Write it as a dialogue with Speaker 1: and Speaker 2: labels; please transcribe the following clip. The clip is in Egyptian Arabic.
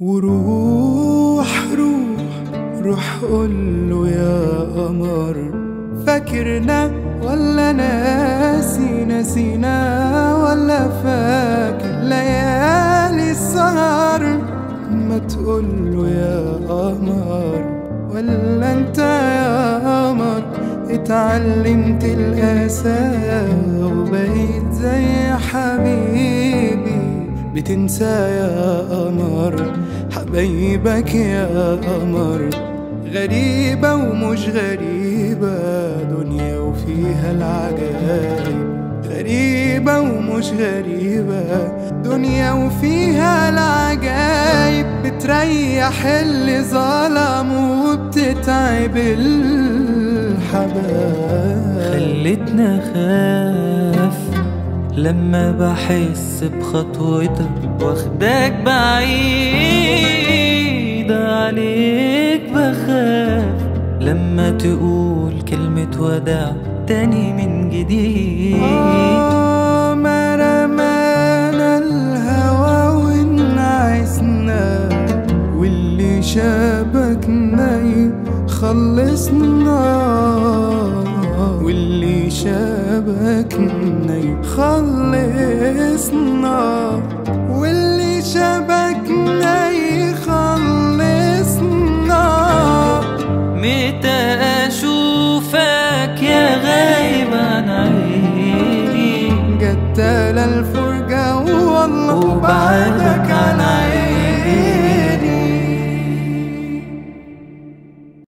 Speaker 1: وروح روح روح قوله يا قمر فاكرنا ولا ناسي نسينا ولا فاكر ليالي السهر ما تقوله يا قمر ولا انت يا قمر اتعلمت القساوة وبقيت زي حبيبي بتنسى يا قمر حبايبك يا قمر غريبة ومش غريبة دنيا وفيها العجائب غريبة ومش غريبة دنيا وفيها العجايب بتريح اللي ظلم وبتتعب الحبايب
Speaker 2: خلتنا خاف لما بحس بخطوتك واخداك بعيد عليك بخاف لما تقول كلمة وداع تاني من جديد
Speaker 1: آه، ما رمانا الهوى ونعسنا واللي شبكنا يخلصنا واللي شبكنا يخلصنا واللي شبكنا يخلصنا
Speaker 2: متى